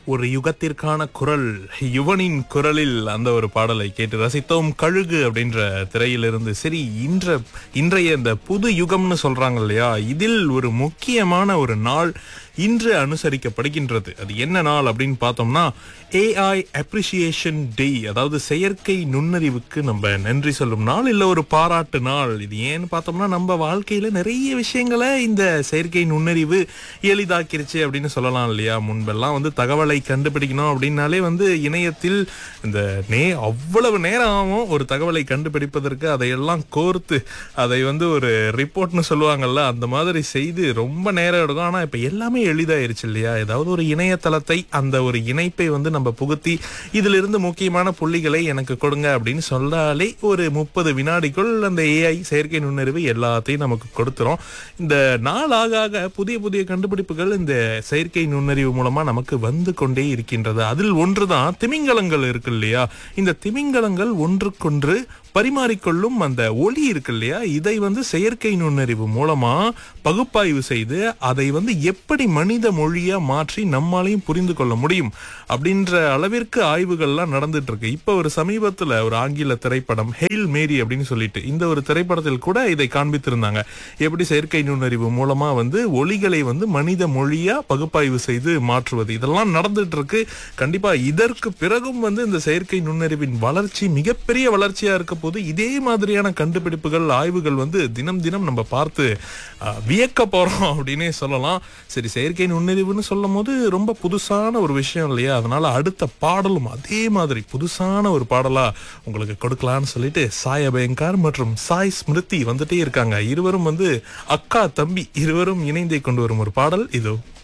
ஒரு யுகத்திற்கான குரல் யுவனின் குரலில் அந்த ஒரு பாடலை கேட்டு ரசித்தோம் கழுகு அப்படின்ற திரையிலிருந்து சரி இன்ற இன்றைய இந்த புது யுகம்னு சொல்றாங்க இல்லையா இதில் ஒரு முக்கியமான ஒரு நாள் இன்று அனுசரிக்கப்படுகின்றது அது என்ன நாள் அப்படின்னு பார்த்தோம்னா ஏஐ அப்ரிசியேஷன் டே அதாவது செயற்கை நுண்ணறிவுக்கு நம்ம நன்றி சொல்லும் நாள் இல்ல ஒரு பாராட்டு நாள் இது ஏன்னு பார்த்தோம்னா நம்ம வாழ்க்கையில நிறைய விஷயங்களை இந்த செயற்கை நுண்ணறிவு எளிதாக்கிருச்சு அப்படின்னு சொல்லலாம் இல்லையா முன்பெல்லாம் வந்து தகவலை கண்டுபிடிக்கணும் அப்படின்னாலே வந்து இணையத்தில் இந்த நே அவ்வளவு நேரம் ஆகும் ஒரு தகவலை கண்டுபிடிப்பதற்கு அதையெல்லாம் கோர்த்து அதை வந்து ஒரு ரிப்போர்ட்னு சொல்லுவாங்கல்ல அந்த மாதிரி செய்து ரொம்ப நேரம் எடுக்கும் ஆனா இப்ப எல்லாமே எளிதாயிருச்சு இல்லையா ஏதாவது ஒரு இணையதளத்தை அந்த ஒரு இணைப்பை வந்து நம்ம புகுத்தி இதுல இருந்து முக்கியமான புள்ளிகளை எனக்கு கொடுங்க அப்படின்னு சொன்னாலே ஒரு முப்பது வினாடிக்குள் அந்த ஏஐ செயற்கை நுண்ணறிவு எல்லாத்தையும் நமக்கு கொடுத்துரும் இந்த நாள் ஆக ஆக புதிய புதிய கண்டுபிடிப்புகள் இந்த செயற்கை நுண்ணறிவு மூலமா நமக்கு வந்து கொண்டே இருக்கின்றது அதில் ஒன்றுதான் திமிங்கலங்கள் இருக்கு இல்லையா இந்த திமிங்கலங்கள் ஒன்றுக்கொன்று பரிமாறிக்கொள்ளும் அந்த ஒளி இருக்கு இல்லையா இதை வந்து செயற்கை நுண்ணறிவு மூலமா பகுப்பாய்வு செய்து அதை வந்து எப்படி மனித மொழியா மாற்றி நம்மாலையும் புரிந்து கொள்ள முடியும் அப்படின்ற அளவிற்கு ஆய்வுகள்லாம் நடந்துட்டு இருக்கு இப்ப ஒரு சமீபத்துல ஒரு ஆங்கில திரைப்படம் ஹெயில் மேரி அப்படின்னு சொல்லிட்டு இந்த ஒரு திரைப்படத்தில் கூட இதை காண்பித்திருந்தாங்க எப்படி செயற்கை நுண்ணறிவு மூலமா வந்து ஒளிகளை வந்து மனித மொழியா பகுப்பாய்வு செய்து மாற்றுவது இதெல்லாம் நடந்துட்டு இருக்கு கண்டிப்பா இதற்கு பிறகும் வந்து இந்த செயற்கை நுண்ணறிவின் வளர்ச்சி மிகப்பெரிய வளர்ச்சியா இருக்க போது இதே மாதிரியான கண்டுபிடிப்புகள் ஆய்வுகள் வந்து தினம் தினம் நம்ம பார்த்து அஹ், வியக்க போறோம் அப்படின்னே சொல்லலாம் சரி செயற்கை நுண்ணறிவுன்னு சொல்லும் போது ரொம்ப புதுசான ஒரு விஷயம் இல்லையா அதனால அடுத்த பாடலும் அதே மாதிரி புதுசான ஒரு பாடலா உங்களுக்கு கொடுக்கலாம்னு சொல்லிட்டு சாய் அபயங்கர் மற்றும் சாய் ஸ்மிருதி வந்துட்டே இருக்காங்க இருவரும் வந்து அக்கா தம்பி இருவரும் இணைந்தே கொண்டு வரும் ஒரு பாடல் இதோ